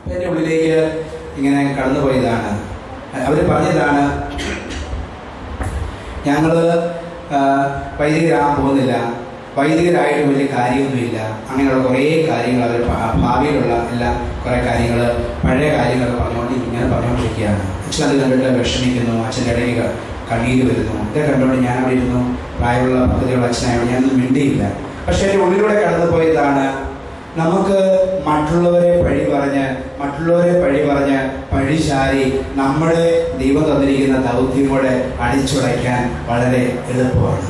എൻ്റെ ഉള്ളിലേക്ക് ഇങ്ങനെ കടന്നുപോയതാണ് അവർ പറഞ്ഞതാണ് ഞങ്ങൾ വൈദികരാകാൻ പോകുന്നില്ല വൈദികരായിട്ട് വലിയ കാര്യമൊന്നുമില്ല അങ്ങനെയുള്ള കുറേ കാര്യങ്ങൾ അവർ ഭാവിയിലുള്ള എല്ലാ കുറേ കാര്യങ്ങൾ പഴയ കാര്യങ്ങളൊക്കെ പറഞ്ഞുകൊണ്ട് ഇങ്ങനെ പറഞ്ഞുകൊണ്ടിരിക്കുകയാണ് അച്ഛൻ അത് കണ്ടിട്ട് വിഷമിക്കുന്നു അച്ഛൻ്റെ ഇടയിൽ കണ്ണീര് വരുന്നു ഇതൊക്കെ കണ്ടുകൊണ്ട് ഞാൻ അവിടെ ഇരുന്നു പ്രായമുള്ള പദ്ധതിയുള്ള അച്ഛനായതുകൊണ്ട് ഞാനൊന്നും മിണ്ടിയില്ല പക്ഷെ എൻ്റെ ഉള്ളിലൂടെ കടന്നു പോയതാണ് നമുക്ക് മറ്റുള്ളവരെ പഴി പറഞ്ഞ് മറ്റുള്ളവരെ പഴി പറഞ്ഞ് പഴിചാരി നമ്മുടെ ദൈവം തന്നിരിക്കുന്ന ദൗത്യം കൂടെ അടിച്ചുടയ്ക്കാൻ വളരെ എളുപ്പമാണ്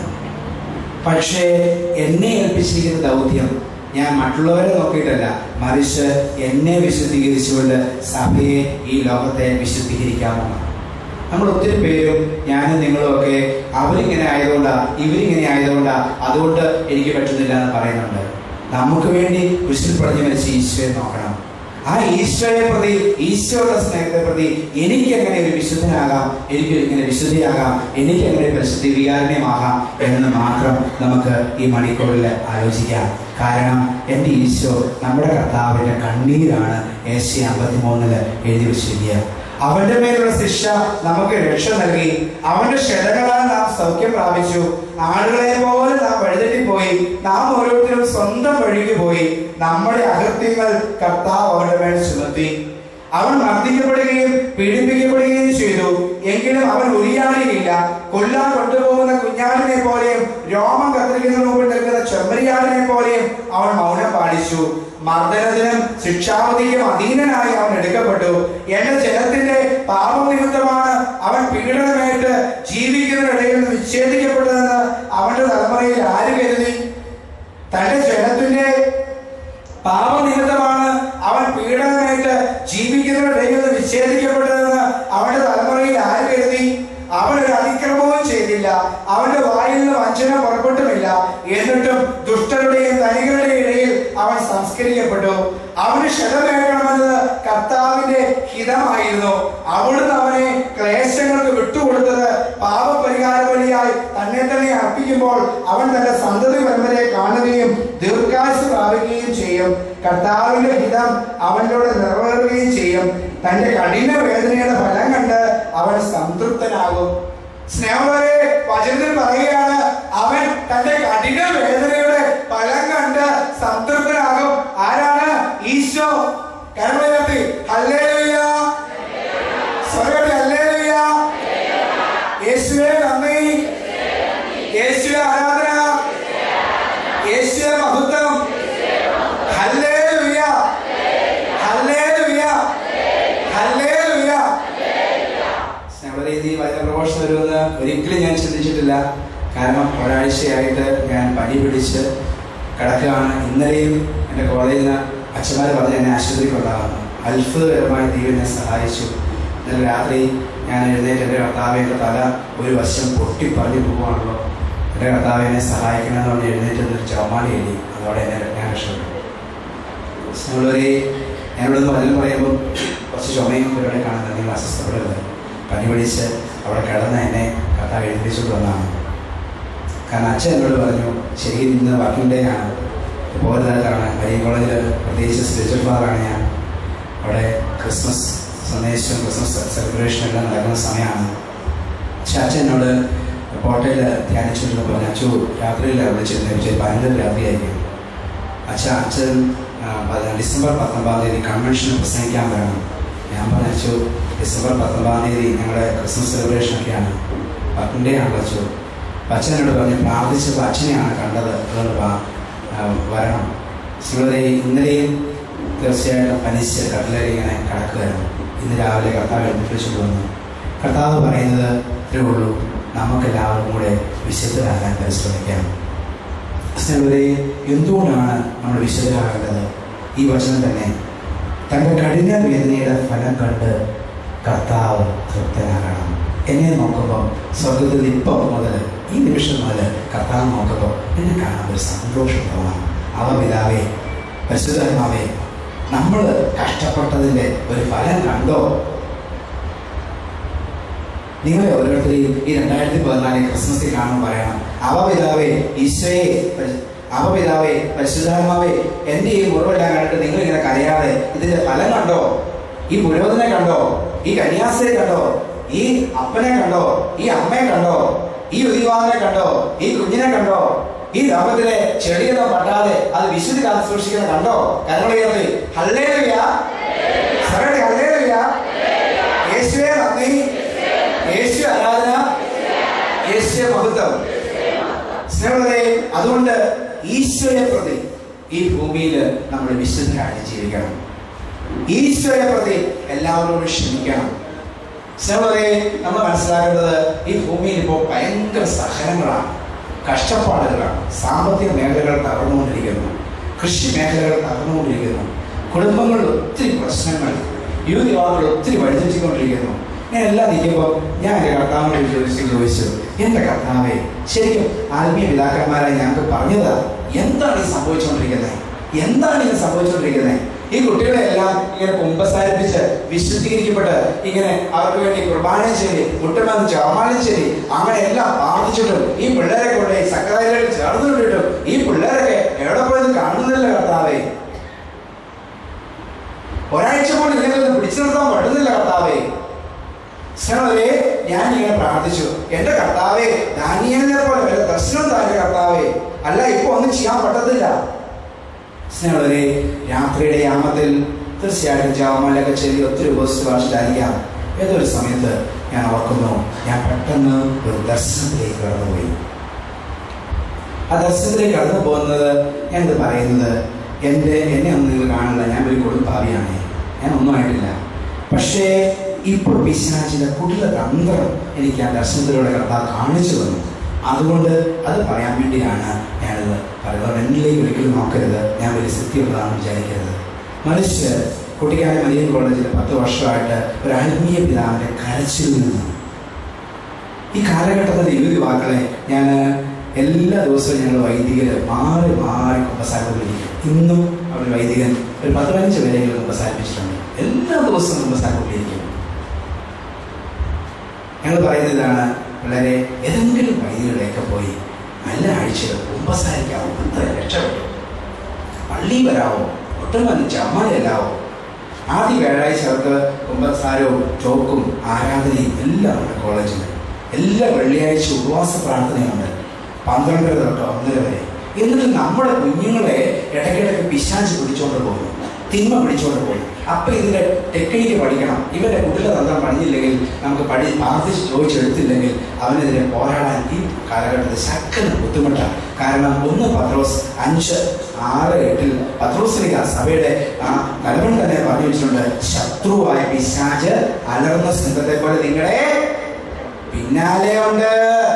പക്ഷേ എന്നെ ഏൽപ്പിച്ചിരിക്കുന്ന ദൗത്യം ഞാൻ മറ്റുള്ളവരെ നോക്കിയിട്ടല്ല മറിച്ച് എന്നെ വിശുദ്ധീകരിച്ചുകൊണ്ട് സഭയെ ഈ ലോകത്തെ വിശുദ്ധീകരിക്കാമോ നമ്മൾ ഒത്തിരി പേരും ഞാനും നിങ്ങളും ഒക്കെ അവരിങ്ങനെ ആയതുകൊണ്ടാ ഇവരിങ്ങനെ ആയതുകൊണ്ടാ അതുകൊണ്ട് എനിക്ക് പറ്റുന്നില്ല എന്ന് പറയുന്നുണ്ട് നമുക്ക് വേണ്ടി കുരിശിൽ പടഞ്ഞു മരിച്ച ഈശോയെ നോക്കണം ആ ഈശോയെ പ്രതി ഈശോയുടെ സ്നേഹത്തെ പ്രതി എനിക്ക് എങ്ങനെ ഒരു വിശുദ്ധനാകാം എനിക്ക് ഇങ്ങനെ വിശുദ്ധിയാകാം എനിക്ക് എങ്ങനെ പരിശുദ്ധി വികാരണമാകാം എന്ന് മാത്രം നമുക്ക് ഈ മണിക്കൂറിൽ ആലോചിക്കാം കാരണം എൻ്റെ ഈശോ നമ്മുടെ കർത്താവിൻ്റെ കണ്ണീരാണ് ഏഷ്യ അമ്പത്തി മൂന്നില് എഴുതി വെച്ചിരിക്കുക അവന്റെ മേലുള്ള ശിക്ഷ നമുക്ക് രക്ഷ നൽകി അവന്റെ ക്ഷതങ്ങളാൽ നാം സൗഖ്യം പ്രാപിച്ചു ആളുകളെ പോലെ നാം വഴിതെറ്റിപ്പോയി നാം ഓരോരുത്തരും സ്വന്തം വഴിക്ക് പോയി നമ്മുടെ അകൃത്യങ്ങൾ കർത്താവ് അവരുടെ മേൽ ചുമത്തി അവൻ മർദ്ദിക്കപ്പെടുകയും പീഡിപ്പിക്കപ്പെടുകയും ചെയ്തു എങ്കിലും അവൻ ഉരിയാടിയില്ല കൊല്ലാൻ കൊണ്ടുപോകുന്ന കുഞ്ഞാടിനെ പോലെയും രോമം കത്തിരിക്കുന്ന മുമ്പിൽ നിൽക്കുന്ന ചെമ്മരിയാടിനെ പോലെയും അവൻ മൗനം പാലിച്ചു മർദ്ദനത്തിനും ശിക്ഷാവധിക്കും അധീനനായി അവൻ എടുക്കപ്പെട്ടു എന്റെ ജനത്തിന്റെ പാപം നിമിത്തമാണ് അവൻ പീഡനമേറ്റ് ജീവിക്കുന്നതിനിടയിൽ നിന്ന് വിച്ഛേദിക്കപ്പെട്ടതെന്ന് അവന്റെ തലമുറയിൽ ആര് കരുതി തന്റെ ജനത്തിന്റെ പാപനിമിത്തമാണ് അവൻ പീഡനമേറ്റ് ജീവിക്കുന്നതിനിടയിൽ നിന്ന് വിച്ഛേദിക്കപ്പെട്ടതെന്ന് അവന്റെ തലമുറയിൽ ആര് കരുതി അവൻ ഒരു അതിക്രമവും ചെയ്തില്ല അവന്റെ വായിൽ നിന്ന് വഞ്ചന പുറപ്പെട്ടുമില്ല എന്നിട്ടും ദുഷ്ടരുടെയും ധനികരുടെയും ഇടയിൽ അവൻ സംസ്കരിക്കപ്പെട്ടു അവന് ക്ഷതമേൽക്കണമെന്നത് കർത്താവിന്റെ ഹിതമായിരുന്നു അവിടുന്ന് അവനെ ക്ലേശങ്ങൾക്ക് വിട്ടുകൊടുത്തത് പാപപരിഹാര വഴിയായി തന്നെ തന്നെ അർപ്പിക്കുമ്പോൾ അവൻ തന്റെ സന്തതി പരമ്പരയെ കാണുകയും ദീർഘായുസ് പ്രാപിക്കുകയും ചെയ്യും കർത്താവിന്റെ ഹിതം അവനോട് നിറവേറുകയും ചെയ്യും തന്റെ കഠിന വേദനയുടെ ഫലം കണ്ട് അവൻ സംതൃപ്തനാകും സ്നേഹവരെ വചനത്തിൽ പറയുകയാണ് അവൻ തന്റെ കഠിന വേദനയുടെ ഫലം കണ്ട് സംതൃപ്തനാകും ആരാണ് ഈശോ കരമുയർത്തി ഹല്ലേലൂയ സ്വർഗത്തിൽ ഹല്ലേലൂയ യേശുവേ നന്ദി യേശുവേ ആരാധന യേശുവേ മഹത്വം ഹല്ലേലൂയ ഹല്ലേലൂയ ഹല്ലേലൂയ സ്നേഹരീതി വചന പ്രഘോഷണം വരുമെന്ന് ഒരിക്കലും ഞാൻ ചിന്തിച്ചിട്ടില്ല കാരണം ഒരാഴ്ചയായിട്ട് ഞാൻ പനി പിടിച്ച് കിടക്കുകയാണ് ഇന്നലെയും എൻ്റെ കോളേജിൽ നിന്ന് അച്ഛന്മാർ പറഞ്ഞ് എന്നെ ആശുപത്രിയിൽ കൊണ്ടാകുന്നു അത്ഭുതകരമായി ദൈവം എന്നെ സഹായിച്ചു ഇന്നലെ രാത്രി ഞാൻ എഴുന്നേറ്റ് എൻ്റെ കർത്താവ് എൻ്റെ തല ഒരു വശം പൊട്ടി പറഞ്ഞു പോവുകയാണല്ലോ എൻ്റെ കർത്താവ് എന്നെ സഹായിക്കണമെന്ന് പറഞ്ഞ് എഴുന്നേറ്റ് ഒരു ചുമമാടി എഴുതി അതോടെ എന്നെ ഞാൻ രക്ഷപ്പെട്ടു സ്നേഹമുള്ളവരെ ഞാനിവിടെ വചനം പറയുമ്പോൾ കുറച്ച് ചുമയും പരിപാടി കാണുന്നത് നിങ്ങൾ അസ്വസ്ഥപ്പെടരുത് പനി പിടിച്ച് അവിടെ കിടന്ന് എന്നെ കർത്താവ് എഴുതിച്ചുകൊണ്ട് വന്നതാണ് കാരണം അച്ഛൻ എന്നോട് പറഞ്ഞു ശരിക്കും ഇന്ന് വർക്കിംഗ് ഡേ ആണ് പോരുതായിട്ടാണ് മരിയ കോളേജിൽ പ്രത്യേകിച്ച് സ്പിരിച്വൽ ഫാദറാണ് ഞാൻ അവിടെ ക്രിസ്മസ് സന്ദേശം ക്രിസ്മസ് സെലിബ്രേഷൻ എല്ലാം നടക്കുന്ന സമയമാണ് പക്ഷെ അച്ഛൻ എന്നോട് കോട്ടയിൽ ധ്യാനിച്ചുകൊണ്ട് പറഞ്ഞു അച്ചു രാത്രിയിലാണ് വിളിച്ചിരുന്നത് പക്ഷേ പതിനഞ്ച് രാത്രിയായിരിക്കും അച്ഛ അച്ഛൻ ആ, പതി- ഡിസംബർ പത്തൊമ്പതാം തീയതി കൺവെൻഷന് പ്രസംഗിക്കാൻ വരണം ഞാൻ പറഞ്ഞു അച്ചു ഡിസംബർ പത്തൊമ്പതാം തീയതി ഞങ്ങളുടെ ക്രിസ്മസ് സെലിബ്രേഷൻ ഒക്കെയാണ് വർക്കിംഗ് ഡേ ആണ് അച്ചു അപ്പം അച്ഛൻ എന്നോട് പറഞ്ഞു പ്രാർത്ഥിച്ചപ്പോൾ അച്ഛനെയാണ് കണ്ടത് അതുകൊണ്ട് വാ ആ, വരണം ശിവരെ ഇന്നലെയും തീർച്ചയായിട്ടും പനിച്ച് കടലിൽ ഇങ്ങനെ കിടക്കുകയായിരുന്നു ഇന്ന് രാവിലെ കർത്താവ് എഴുന്നേൽപ്പിച്ചുകൊണ്ട് വന്നു കർത്താവ് പറയുന്നത് ഇത്രേ ഉള്ളൂ നമുക്കെല്ലാവർക്കും കൂടെ വിശുദ്ധരാകാൻ പരിശ്രമിക്കാം സ്നേഹിതരെ എന്തുകൊണ്ടാണ് നമ്മൾ വിശുദ്ധരാകേണ്ടത് ഈ വചനം തന്നെ തൻ്റെ കഠിന വേദനയുടെ ഫലം കണ്ട് കർത്താവ് തൃപ്തനാകണം എന്നെ നോക്കുമ്പോൾ സ്വർഗത്തിൽ ഇപ്പം മുതൽ ഈ നിമിഷം മുതൽ കർത്താവ് നോക്കുമ്പോൾ എന്നെ കാണാൻ ഒരു സന്തോഷം തോന്നാം അവ പിതാവേ പരിശുദ്ധമാവേ നമ്മൾ കഷ്ടപ്പെട്ടതിൻ്റെ ഒരു ഫലം കണ്ടോ നിങ്ങളെ ഓരോരുത്തരെയും ഈ രണ്ടായിരത്തി പതിനാല് ക്രിസ്മസിൽ കാണുമ്പോൾ പറയണം അവ പിതാവേ ഈശോയെ പരി- അപ്പൊ പിതാവേ പരിശുദ്ധാത്മാവേ എന്റെ ഈ മുറിവെല്ലാം കണ്ടിട്ട് നിങ്ങൾ ഇങ്ങനെ കരയാതെ ഇതിന്റെ ഫലം കണ്ടോ ഈ പുരോഹിതനെ കണ്ടോ ഈ കന്യാസ്ത്രീയെ കണ്ടോ ഈ അപ്പനെ കണ്ടോ ഈ അമ്മയെ കണ്ടോ ഈ ഉദിവാദനെ കണ്ടോ ഈ കുഞ്ഞിനെ കണ്ടോ ഈ ദാമ്പത്തിലെ ചെടിയൊന്നും പട്ടാതെ അത് വിശുദ്ധി കാത്തു സൂക്ഷിക്കുന്ന കണ്ടോ കരങ്ങളുയർത്തി ഹല്ലേലൂയ പറയട്ടെ ഹല്ലേലൂയ യേശുവേ നന്ദി യേശു ആരാധന യേശുവെ മഹത്വം സ്നേഹത്തെ അതുകൊണ്ട് ഈശോയെ പ്രതി ഈ ഭൂമിയിൽ നമ്മൾ വിശുദ്ധരായിട്ട് ജീവിക്കണം ഈശോയെ പ്രതി എല്ലാവരോടും ക്ഷമിക്കണം സ്നേഹത്തെ നമ്മൾ മനസ്സിലാക്കേണ്ടത് ഈ ഭൂമിയിൽ ഇപ്പോൾ ഭയങ്കര സഹനങ്ങളാണ് കഷ്ടപ്പാടുകളാണ് സാമ്പത്തിക മേഖലകൾ തകർന്നുകൊണ്ടിരിക്കുന്നു കൃഷി മേഖലകൾ തകർന്നുകൊണ്ടിരിക്കുന്നു കുടുംബങ്ങളിൽ ഒത്തിരി പ്രശ്നങ്ങൾ യുവതി യുവാക്കൾ ഒത്തിരി വഴിതെറ്റിക്കൊണ്ടിരിക്കുന്നു ഞാൻ എല്ലാം നിൽക്കുമ്പോൾ ഞാൻ എൻ്റെ കർത്താവിനോട് ചോദിച്ചു ചോദിച്ചു എൻ്റെ കർത്താവെ ശരിക്കും ആത്മീയ പിതാക്കന്മാരായി ഞങ്ങൾക്ക് പറഞ്ഞതാ എന്താണ് ഈ സംഭവിച്ചുകൊണ്ടിരിക്കുന്നത് എന്താണ് ഇങ്ങനെ സംഭവിച്ചുകൊണ്ടിരിക്കുന്നത് ഈ കുട്ടികളെ എല്ലാം ഇങ്ങനെ കുമ്പസാരിപ്പിച്ച് വിശുദ്ധീകരിക്കപ്പെട്ട് ഇങ്ങനെ അവർക്ക് വേണ്ടി കുർബാന ചെയ്ത് മുട്ടുമെന്ന് ചമാനം ചെയ്ത് അങ്ങനെ എല്ലാം പ്രാർത്ഥിച്ചിട്ടും ഈ പിള്ളേരെ കൊണ്ട് ഈ സക്കരായിലേക്ക് ചേർന്ന് വിട്ടിട്ടും ഈ പിള്ളേരൊക്കെ എവിടെ പോയത് കാണുന്നില്ല കർത്താവേ ഒരാഴ്ച കൊണ്ട് ഇതിനെ പിടിച്ചു നിർത്താൻ പറ്റുന്നില്ല കർത്താവേ സ്നേഹമേ ഞാൻ ഇങ്ങനെ പ്രാർത്ഥിച്ചു എന്റെ കർത്താവേ ദാനിയലിനെ പോലെ വല്ല ദർശനം താന്റെ കർത്താവേ അല്ല ഇപ്പൊ ഒന്നും ചെയ്യാൻ പറ്റത്തില്ല സ്നേഹമേ രാത്രിയുടെ യാമത്തിൽ തീർച്ചയായിട്ടും ജാമലൊക്കെ ചെല്ലി ഒത്തിരി ഉപസ്ഥിത ഭാഷയിലായിരിക്കാം ഏതൊരു സമയത്ത് ഞാൻ ഓർക്കുന്നു ഞാൻ പെട്ടെന്ന് ഒരു ദർശനത്തിലേക്ക് കടന്നുപോയി ആ ദർശനത്തിലേക്ക് കടന്നു പോകുന്നത് ഞാൻ ഇത് പറയുന്നത് എൻ്റെ എന്നെ ഒന്നും നിങ്ങൾ കാണില്ല ഞാൻ ഒരു കൊടുപ്പാവിയാണ് ഞാൻ ഒന്നും ആയിട്ടില്ല പക്ഷേ ഇപ്പോൾ പിശാചിന്റെ കുടില തന്ത്രം എനിക്ക് ആ ദർശനത്തിലൂടെ കർത്താവ് കാണിച്ചു തന്നു അതുകൊണ്ട് അത് പറയാൻ വേണ്ടിയാണ് ഞാനിത് പറയുന്നത് എന്നിലേക്ക് ഒരിക്കലും നോക്കരുത് ഞാൻ വലിയ സ്ഥിതിയുള്ളതാണെന്ന് വിചാരിക്കരുത് മനുഷ്യർ കുട്ടിക്കാലം മരിയൻ കോളേജിൽ പത്ത് വർഷമായിട്ട് ഒരു ആത്മീയ പിതാവിന്റെ കരച്ചിൽ നിന്നു ഈ കാലഘട്ടത്തിലെ യുവതി യുവാക്കളെ ഞാൻ എല്ലാ ദിവസവും ഞങ്ങൾ വൈദികര് മാറി മാറി കുമ്പസാരപ്പെട്ടിരിക്കും ഇന്നും അവർ വൈദികൻ ഒരു പത്ത് പതിനഞ്ച് പേരെങ്കിലും കുമ്പസാരിപ്പിച്ചിട്ടുണ്ട് എല്ലാ ദിവസവും കുമ്പസാരപ്പെട്ടിരിക്കും ഞങ്ങൾ പറയുന്നത് ഇതാണ് വളരെ ഏതെങ്കിലും വൈദികരുടെയൊക്കെ പോയി നല്ല ആഴ്ചയിൽ കുമ്പസാരിക്കാവോ അത്ര രക്ഷപ്പെട്ടു പള്ളി വരാവോ ഒട്ടും വന്ന് ചമ്മലല്ലാവോ ആദ്യ വ്യാഴാഴ്ച അവർക്ക് കുമ്പസാരവും ചോക്കും ആരാധനയും എല്ലാം ഉണ്ട് കോളേജിൽ എല്ലാ വെള്ളിയാഴ്ച ഉപവാസ പ്രാർത്ഥനയുണ്ട് പന്ത്രണ്ടര തൊട്ട് ഒന്നര വരെ എന്നിട്ട് നമ്മുടെ കുഞ്ഞുങ്ങളെ ഇടയ്ക്കിടയ്ക്ക് പിശാച് പിടിച്ചോണ്ട് പോകുന്നു തിന്മ പിടിച്ചോണ്ട് പോകും അപ്പൊ ഇതിന്റെ ടെക്നിക്ക് പഠിക്കണം ഇവന്റെ കുട്ടികളെ തന്ത്രം പഠിച്ചില്ലെങ്കിൽ നമുക്ക് പഠി പ്രാർത്ഥിച്ച് ചോദിച്ചെടുത്തില്ലെങ്കിൽ അവനെതിരെ പോരാടാൻ ഈ കാലഘട്ടത്തിൽ ശക്തന് ബുദ്ധിമുട്ടാണ് കാരണം ഒന്ന് പത്രോസ് അഞ്ച് ആറ് എട്ടിൽ പത്രോസിനിക സഭയുടെ ആ തലവൻ തന്നെ പറഞ്ഞു വെച്ചിട്ടുണ്ട് ശത്രുവായ പിശാച് അലർന്ന സിംഹത്തെ പോലെ നിങ്ങളെ പിന്നാലെ ഉണ്ട്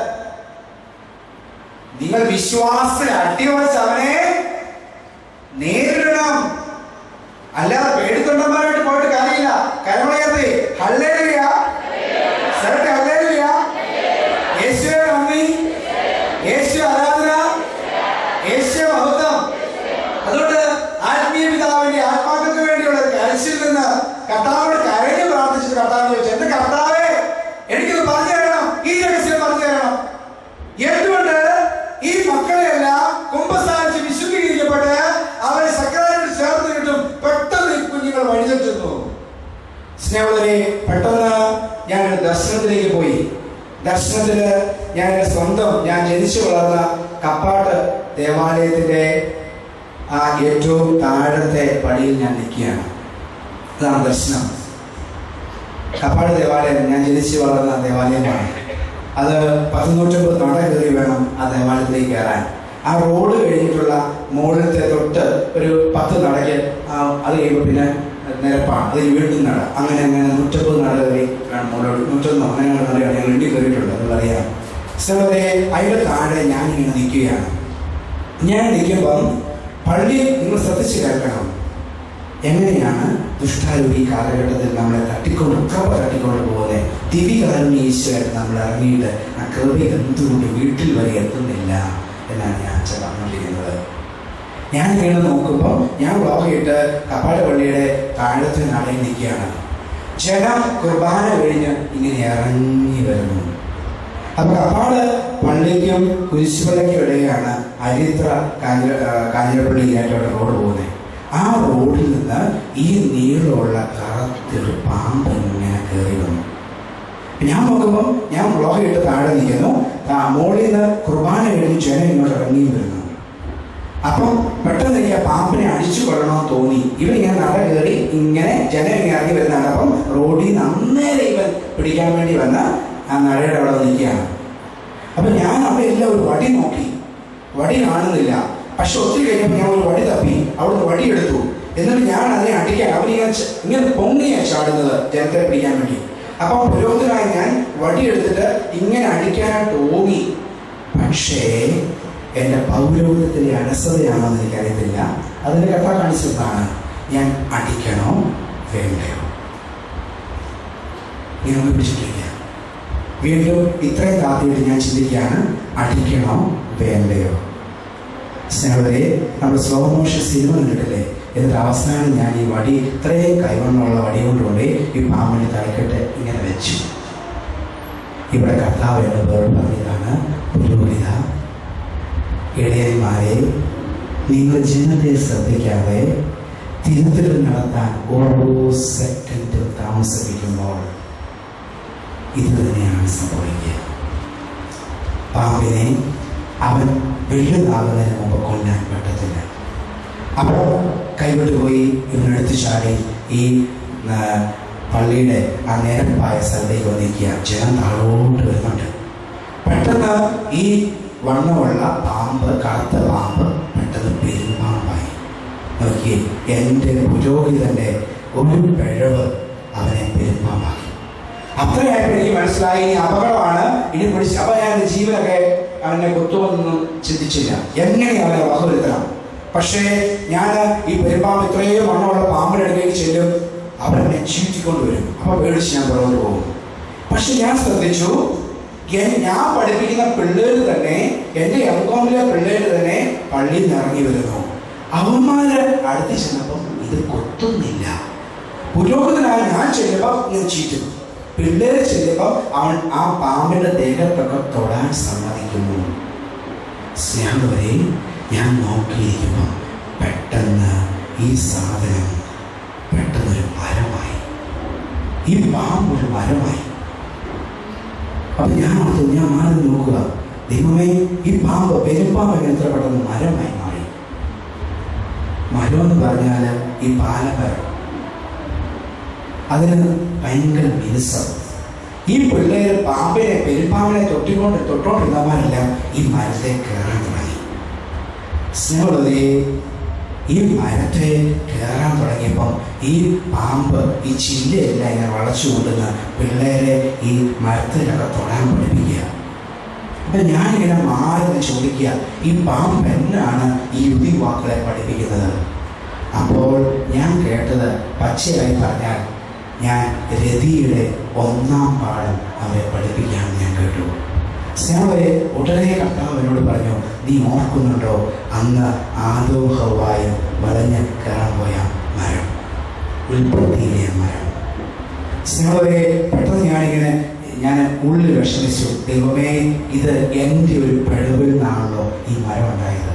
നിങ്ങൾ വിശ്വാസത്തിൽ അടിയുറച്ച് അവനെ നേരിടണം അല്ലാതെ പേടിത്തൊണ്ടന്മാരായിട്ട് പോയിട്ട് കാര്യമില്ല കരമുളയത്തെ ഹല്ലേലൂയ സ്ഥലത്തെ ഹല്ലേലൂയ യേശുവെ നന്ദി യേശു ആരാധന യേശു മഹത്വം അതുകൊണ്ട് ആത്മീയ പിതാവിന്റെ ആത്മാക്കൾക്ക് വേണ്ടിയുള്ള ഒരു കരച്ചിൽ നിന്ന് കർത്താവിനോട് കരഞ്ഞു പ്രാർത്ഥിച്ചത് കർത്താവ് ചോദിച്ചു എന്റെ കർത്താവേ എനിക്കിത് പറഞ്ഞു തരണം ഈ രഹസ്യം പറഞ്ഞു തരണം എന്തുകൊണ്ട് ഈ മക്കളെല്ലാം കുംഭസ്ഥാനിച്ച് വിശുദ്ധീകരിക്കപ്പെട്ട് അവരെ സക്രാരിൽ ചേർത്ത് കിട്ടും പെട്ടെന്ന് ഈ കുഞ്ഞുങ്ങൾ വഴിതെറ്റുന്നു സ്നേഹത്തിലെ പെട്ടെന്ന് ഞാൻ ഒരു ദർശനത്തിലേക്ക് പോയി ദർശനത്തില് ഞാൻ എൻ്റെ സ്വന്തം ഞാൻ ജനിച്ചു വളർന്ന കപ്പാട്ട് ദേവാലയത്തിന്റെ ആ ഏറ്റവും താഴത്തെ പടിയിൽ ഞാൻ നിൽക്കുകയാണ് അതാണ് ദർശനം കപ്പാട് ദേവാലയം ഞാൻ ജനിച്ചു വളർന്ന ദേവാലയമാണ് അത് പതിനൂറ്റമ്പത് നട കയറി വേണം ആ ദേവാലയത്തിലേക്ക് കയറാൻ ആ റോഡ് കഴിഞ്ഞിട്ടുള്ള മുകളിലത്തെ തൊട്ട് ഒരു പത്ത് നടയ്ക്ക് ആ അത് കഴിയുമ്പോൾ പിന്നെ നിരപ്പാണ് അത് വീണ്ടും നട അങ്ങനെ അങ്ങനെ നൂറ്റമ്പത് നട കയറി വേണം മുകളിലോട്ട് നൂറ്റൊന്നോ അങ്ങനെ നടയാണ് ഞങ്ങൾ എണ്ണി കയറിയിട്ടുണ്ട് അത് അറിയാം സ്ഥലത്തെ അതിൻ്റെ താഴെ ഞാൻ ഇങ്ങനെ നിൽക്കുകയാണ് ഞാൻ നിൽക്കുമ്പം പള്ളി നിങ്ങൾ ശ്രദ്ധിച്ച് കേൾക്കണം എങ്ങനെയാണ് ദുഷ്ടാരൂപി കാലഘട്ടത്തിൽ നമ്മളെ തട്ടിക്കൊണ്ട് കൃപ തട്ടിക്കൊണ്ട് പോകുന്നത് ദിവികാരുണ്യ ഈശ്വരായിട്ട് നമ്മൾ ഇറങ്ങിയിട്ട് ആ കൃപ എന്തുകൊണ്ട് വീട്ടിൽ വരെ എത്തുന്നില്ല എന്നാണ് ഞാൻ അച്ഛൻ പറഞ്ഞുകൊണ്ടിരിക്കുന്നത് ഞാൻ ഇങ്ങനെ നോക്കുമ്പോൾ ഞാൻ വ്ളോഗിട്ട് കപ്പാട് പള്ളിയുടെ താഴത്തെ നടയിൽ നിൽക്കുകയാണ് ജനം കുർബാന കഴിഞ്ഞ് ഇങ്ങനെ ഇറങ്ങി വരുന്നു അപ്പൊ കപ്പാട് പള്ളിക്കും കുരിശുപള്ളിക്കും ഇടയിലാണ് ആ അരിത്ര കാഞ്ഞിര ആ, കാഞ്ഞിരപ്പള്ളിയിലായിട്ടോട്ട് റോഡ് പോകുന്നത് ആ റോഡിൽ നിന്ന് ഈ നീളമുള്ള കറുത്തൊരു പാമ്പ് ഇങ്ങനെ കയറി വന്നു ഞാൻ നോക്കുമ്പോൾ ഞാൻ ബ്ലോഗ് ഇട്ട് താഴെ നിൽക്കുന്നു താ- മുകളിൽ നിന്ന് കുർബാന കഴിഞ്ഞ് ജനം ഇങ്ങോട്ട് ഇറങ്ങിയും വരുന്നു അപ്പം പെട്ടെന്ന് എനിക്ക് ആ പാമ്പിനെ അടിച്ചു കൊള്ളണമെന്ന് തോന്നി ഇവൻ ഇങ്ങനെ നട കയറി ഇങ്ങനെ ജനം ഇങ്ങനെ ഇറങ്ങി വരുന്നതാണ് അപ്പം റോഡിൽ നിന്ന് അന്നേരം ഇവൻ പിടിക്കാൻ വേണ്ടി വന്ന ആ നടയുടെ അവിടെ നിൽക്കുകയാണ് അപ്പൊ ഞാൻ അവിടെ എല്ലാം ഒരു വടി നോക്കി വടി കാണുന്നില്ല പക്ഷെ ഒത്തിരി കഴിഞ്ഞപ്പോൾ ഞാൻ ഒരു വടി തപ്പി അവിടുന്ന് വടി എടുത്തു എന്നിട്ട് ഞാൻ അതിനെ അടിക്കാൻ അവനിങ്ങനെ ച- ഇങ്ങനെ പൊങ്ങിയാ ചാടുന്നത് ജനത്തെ പിടിക്കാൻ വേണ്ടി അപ്പം പുരോഹിതനായി ഞാൻ വടി എടുത്തിട്ട് ഇങ്ങനെ അടിക്കാനായിട്ട് ഓങ്ങി പക്ഷേ എൻ്റെ പൗരോഹിതത്തിൻ്റെ അലസതയാണോ എന്ന് എനിക്കറിയത്തില്ല അതിൻ്റെ കഥ കാണിച്ചതാണ് ഞാൻ അടിക്കണോ വേണ്ടയോ ഇങ്ങനെ ഒന്ന് പിടിച്ചിട്ടില്ല വീണ്ടും ഇത്രയും താത്തിയിട്ട് ഞാൻ ചിന്തിക്കുകയാണ് അടിക്കണോ വേണ്ടയോ സ്നേഹവരെ നമ്മൾ സ്ലോ മോഷൻ സിനിമ കണ്ടിട്ടില്ലേ എന്നിട്ട് അവസാനം ഞാൻ ഈ വടി ഇത്രയും കൈവണ്ണമുള്ള വടി കൊണ്ടുകൊണ്ട് ഈ പാമ്പിന്റെ തലക്കെട്ട് ഇങ്ങനെ വെച്ചു ഇവിടെ കർത്താവ് എന്ന് പേർ പറഞ്ഞതാണ് പുരോഹിത ഇടയന്മാരെ നിങ്ങൾ ജനത്തെ ശ്രദ്ധിക്കാതെ തിരുത്തൽ നടത്താൻ ഓരോ സെക്കൻഡും താമസിപ്പിക്കുമ്പോൾ ഇത് തന്നെയാണ് സംഭവിക്കുക പാമ്പിനെ അവൻ വലുതാകുന്നതിന് മുമ്പ് കൊല്ലാൻ പറ്റത്തില്ല അപ്പോൾ കൈവിട്ട് പോയി ഇവനെടുത്ത് ചാടി ഈ ആ, പള്ളിയുടെ ആ നിരപ്പായ സ്ഥലത്തേക്ക് വന്നിരിക്കുക ജനം താഴോട്ട് വരുന്നുണ്ട് പെട്ടെന്ന് ഈ വണ്ണമുള്ള പാമ്പ് കറുത്ത പാമ്പ് പെട്ടെന്ന് പെരുമ്പാമ്പായി നോക്കി എൻ്റെ പുരോഹിതന്റെ ഒരു പിഴവ് അവനെ പെരുമ്പാമ്പാക്കി അത്രയായപ്പോൾ എനിക്ക് മനസ്സിലായി ഇനി അപകടമാണ് ഇനി പിടിച്ച് അപ്പൊ ഞാൻ എൻ്റെ ജീവനൊക്കെ അവനെ കുത്തുമെന്നൊന്നും ചിന്തിച്ചില്ല എങ്ങനെ അവനെ വകവരുത്തണം പക്ഷേ ഞാൻ ഈ പെരുമ്പാമ്പ് ഇത്രയും മണ്ണുള്ള പാമ്പിനടുക്കേക്ക് ചെല്ലും അവൻ എന്നെ ചീറ്റിക്കൊണ്ട് വരും അപ്പൊ പേടിച്ച് ഞാൻ പുറകോട്ട് പോകും പക്ഷെ ഞാൻ ശ്രദ്ധിച്ചു എൻ- ഞാൻ പഠിപ്പിക്കുന്ന പിള്ളേർ തന്നെ എൻ്റെ എം കോമിലെ പിള്ളേർ തന്നെ പള്ളിയിൽ നിന്ന് ഇറങ്ങി വരുന്നു അവന്മാര് അടുത്ത് ചെന്നപ്പം ഇത് കൊത്തുന്നില്ല പുരോഹിതനായ ഞാൻ ചെല്ലുമ്പോൾ ഇങ്ങനെ ചീറ്റും പിള്ളേരെ ചെല്ലുമ്പോൾ അവൻ ആ പാമ്പിന്റെ ദേഹത്തൊക്കെ തൊടാൻ സമ്മതിക്കുന്നു സ്നേഹവരെ ഞാൻ നോക്കിയിരിക്കുമ്പോൾ പെട്ടെന്ന് ഈ സാധനം പെട്ടെന്നൊരു മരമായി ഈ പാമ്പ് ഒരു മരമായി അപ്പൊ ഞാൻ ഓർത്തു ഞാൻ മാറി നോക്കുക ദൈവമേ ഈ പാമ്പ് പെരുമ്പാമ്പ് എങ്ങനെ എത്ര പെട്ടെന്ന് മരമായി മാറി മരം എന്ന് പറഞ്ഞാൽ ഈ പാലമരം അതിന് ഭയങ്കര മിനുസം ഈ പിള്ളേർ പാമ്പിനെ പെരുമ്പാമ്പിനെ തൊട്ടിക്കൊണ്ട് തൊട്ടോണ്ടിരുന്നവരെല്ലാം ഈ മരത്തെ കയറാൻ തുടങ്ങി സ്നേഹമുള്ളതേ ഈ മരത്തെ കയറാൻ തുടങ്ങിയപ്പം ഈ പാമ്പ് ഈ ചില്ലയെല്ലാം ഇങ്ങനെ വളച്ചു കൊണ്ടുവന്ന് പിള്ളേരെ ഈ മരത്തിലൊക്കെ തൊടാൻ പഠിപ്പിക്കുക അപ്പൊ ഞാനിങ്ങനെ മാറി നിന്ന് ചോദിക്കുക ഈ പാമ്പ് എന്നാണ് ഈ യുവാക്കളെ പഠിപ്പിക്കുന്നത് അപ്പോൾ ഞാൻ കേട്ടത് പച്ചയായി പറഞ്ഞാൽ ഞാൻ രതിയുടെ ഒന്നാം പാഠം അവരെ പഠിപ്പിക്കാമെന്ന് ഞാൻ കേട്ടു സ്നേഹവരെ ഉടനെ കർത്താവ് എന്നോട് പറഞ്ഞു നീ ഓർക്കുന്നുണ്ടോ അന്ന് ആദോഹവായും വളഞ്ഞ് കയറാൻ പോയ മരം ഉൽപ്പത്തിയിലെ മരം സ്നേഹവരെ പെട്ടെന്ന് ഞാനിങ്ങനെ ഞാൻ ഉള്ളിൽ വിഷമിച്ചു ദൈവമേ ഇത് എൻ്റെ ഒരു പിഴവിൽ നിന്നാണല്ലോ ഈ മരം ഉണ്ടായത്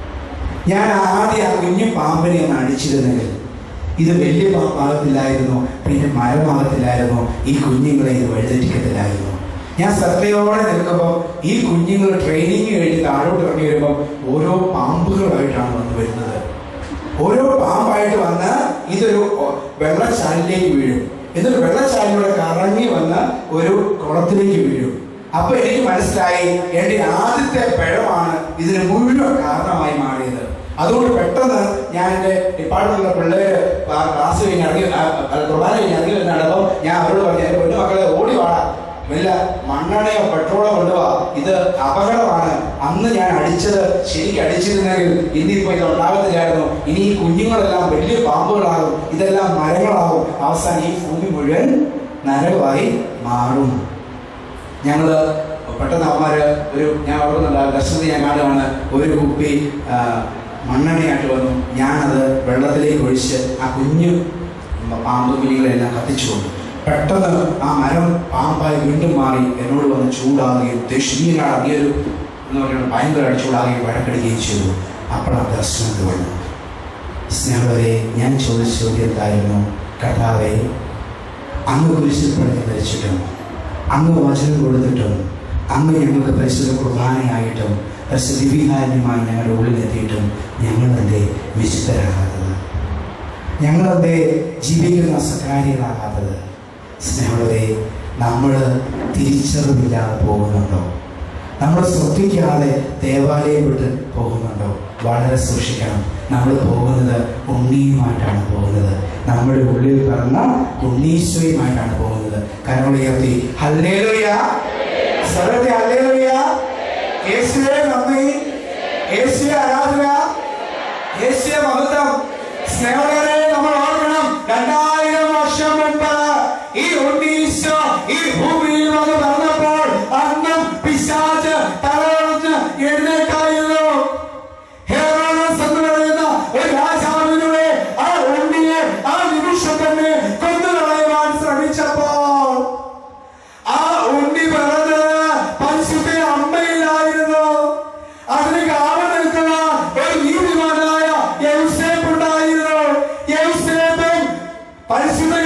ഞാൻ ആദ്യം ആ കുഞ്ഞു പാമ്പിനെ ഒന്ന് അടിച്ചിരുന്നെങ്കിൽ ഇത് വലിയ പാമ്പാകത്തില്ലായിരുന്നു പിന്നെ മരമാകത്തില്ലായിരുന്നു ഈ കുഞ്ഞുങ്ങളെ ഇത് വഴിതെറ്റിക്കത്തില്ലായിരുന്നു ഞാൻ ശ്രദ്ധയോടെ നിൽക്കുമ്പോൾ ഈ കുഞ്ഞുങ്ങൾ ട്രെയിനിങ് കഴിഞ്ഞ് താഴോട്ട് ഇറങ്ങി വരുമ്പോൾ ഓരോ പാമ്പുകളായിട്ടാണ് വന്ന് വരുന്നത് ഓരോ പാമ്പായിട്ട് വന്ന് ഇതൊരു ഒ- വെള്ളച്ചാലിലേക്ക് വീഴും എന്നിട്ട് വെള്ളച്ചാലിലൂടെ കറങ്ങി വന്ന് ഒരു കുളത്തിലേക്ക് വീഴും അപ്പൊ എനിക്ക് മനസ്സിലായി എന്റെ ആദ്യത്തെ പിഴവാണ് ഇതിന് മുഴുവൻ കാരണമായി മാറിയത് അതുകൊണ്ട് പെട്ടെന്ന് ഞാൻ എൻ്റെ ഡിപ്പാർട്ട്മെന്റിലെ പിള്ളേര് ക്ലാ- ക്ലാസ് കഴിഞ്ഞ് ഇറങ്ങി ആ, ആ, കുർബാന കഴിഞ്ഞ് ഇറങ്ങി വരുന്നുണ്ടപ്പോൾ ഞാൻ അവരോട് പറഞ്ഞു എൻ്റെ പൊന്നു മക്കളെ ഓടി വാടാ വല്ല മണ്ണെണ്ണയോ പെട്രോളോ കൊണ്ടുപോവാ ഇത് അപകടമാണ് അന്ന് ഞാൻ അടിച്ചത് ശരിക്ക് അടിച്ചിരുന്നെങ്കിൽ ഇന്നിപ്പോ ഇത് ഉണ്ടാകത്തില്ലായിരുന്നു ഇനി ഈ കുഞ്ഞുങ്ങളെല്ലാം വലിയ പാമ്പുകളാകും ഇതെല്ലാം മരങ്ങളാകും അവസാനം ഈ ഭൂമി മുഴുവൻ നരകമായി മാറും ഞങ്ങള് പെട്ടെന്ന് അവന്മാര് ഒരു ഞാൻ ഓർക്കുന്നുണ്ട് ആ ദർശനത്തിൽ ഞാൻ കാണുകയാണ് ഒരു കുപ്പി ആ, മണ്ണെണ്ണയായിട്ട് വന്നു ഞാനത് വെള്ളത്തിലേക്ക് ഒഴിച്ച് ആ കുഞ്ഞു പാമ്പ് കുഞ്ഞുങ്ങളെല്ലാം കത്തിച്ചു കൊണ്ടു പെട്ടെന്ന് ആ മരം പാമ്പായി വീണ്ടും മാറി എന്നോട് വന്ന് ചൂടാകുകയും ദേഷ്യീയനാണ് നീ ഒരു എന്ന് പറയുന്നത് ഭയങ്കര അടിച്ചുകൂടാകുകയും വഴക്കടിക്കുകയും ചെയ്തു അപ്പോഴാണ് ദർശനം വന്നു സ്നേഹവരെ ഞാൻ ചോദിച്ച ചോദ്യം എന്തായിരുന്നു കർത്താവെ അങ്ങ് കുരിശിൽ പണി ധരിച്ചിട്ടും അങ്ങ് വചനം കൊടുത്തിട്ടും അങ്ങ് ഞങ്ങൾക്ക് പരിശുദ്ധ കുർബാനയായിട്ടും പരിശുദ്ധ ദിവികാരനുമായി ഞങ്ങളുടെ ഉള്ളിലെത്തിയിട്ടും ഞങ്ങളെന്തേ വിശുദ്ധരാകാത്തത് ഞങ്ങളെന്തേ ജീവിക്കുന്ന സകാരികളാകാത്തത് സ്നേഹമുള്ളവരെ നമ്മൾ തിരിച്ചറിവില്ലാതെ പോകുന്നുണ്ടോ നമ്മൾ ശ്രദ്ധിക്കാതെ ദേവാലയം വിട്ട് പോകുന്നുണ്ടോ വളരെ സൂക്ഷിക്കണം നമ്മൾ പോകുന്നത് ഉണ്ണിയുമായിട്ടാണ് പോകുന്നത് നമ്മുടെ ഉള്ളിൽ പറഞ്ഞ ഉണ്ണീശ്വയുമായിട്ടാണ് പോകുന്നത് കരങ്ങൾ ഉയർത്തി ഹല്ലേലൂയ സർവത്തെ ഹല്ലേലൂയ യേശുവേ നന്ദി യേശുവേ ആരാധന യേശുവേ മഹത്വം സ്നേഹവരെ നമ്മൾ ഓർക്കണം രണ്ടായിരം വർഷം മുമ്പ് ഈ ഉണ്ണീശോ ഈ ഭൂമിയിൽ വന്ന് പറഞ്ഞപ്പോൾ അന്നും പിശാച് തലവണച്ച് എഴുന്നേറ്റായിരുന്നു ഹെറോദസ് എന്ന് പറയുന്ന ഒരു രാജാവിലൂടെ ആ ഉണ്ണിയെ ആ നിമിഷം തന്നെ കൊന്നുകളയുവാൻ ശ്രമിച്ചപ്പോൾ ആ ഉണ്ണി പിറന്നത് പരിശുദ്ധ അമ്മയിലായിരുന്നു അതിന് കാവൽ നിൽക്കുന്ന ഒരു നീതിമാനായ യൗസേപ്പ് ഉണ്ടായിരുന്നു യൗസേപ്പും പരിശുദ്ധ